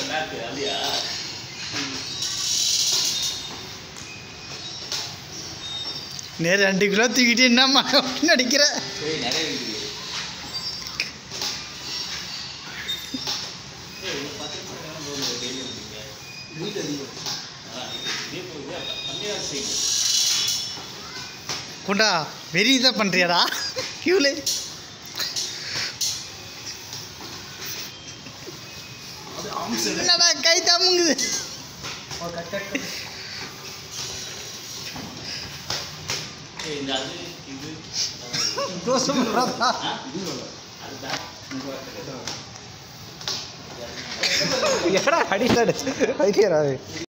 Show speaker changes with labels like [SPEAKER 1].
[SPEAKER 1] bag அப்படியா
[SPEAKER 2] நேரம் ரெண்டு கிலோ தூக்கிட்டு என்னம்மா நடிக்கிற
[SPEAKER 1] ஏய் நிறைய இருக்குது ஏய் ஒரு பத்து நிமிஷம் நேரம் போகுது டெய்லி வந்தீங்க
[SPEAKER 3] வீட்டு அதிகம்
[SPEAKER 1] ஆ இதே போகுது கம்மியாக செய்யுங்க
[SPEAKER 2] குண்டா வெறி தான் பண்ணுறியாடா கியூலே
[SPEAKER 3] அது ஆம்ஸ்
[SPEAKER 2] என்னடா கை தமுங்குது
[SPEAKER 3] கட் கட்
[SPEAKER 1] ஏய் இந்த அது இது
[SPEAKER 2] தோசை பண்ணுறாதா
[SPEAKER 1] ஆ
[SPEAKER 3] இது நல்லா
[SPEAKER 1] அதுதான்
[SPEAKER 2] எடா அடிச்சாடு ஐடியா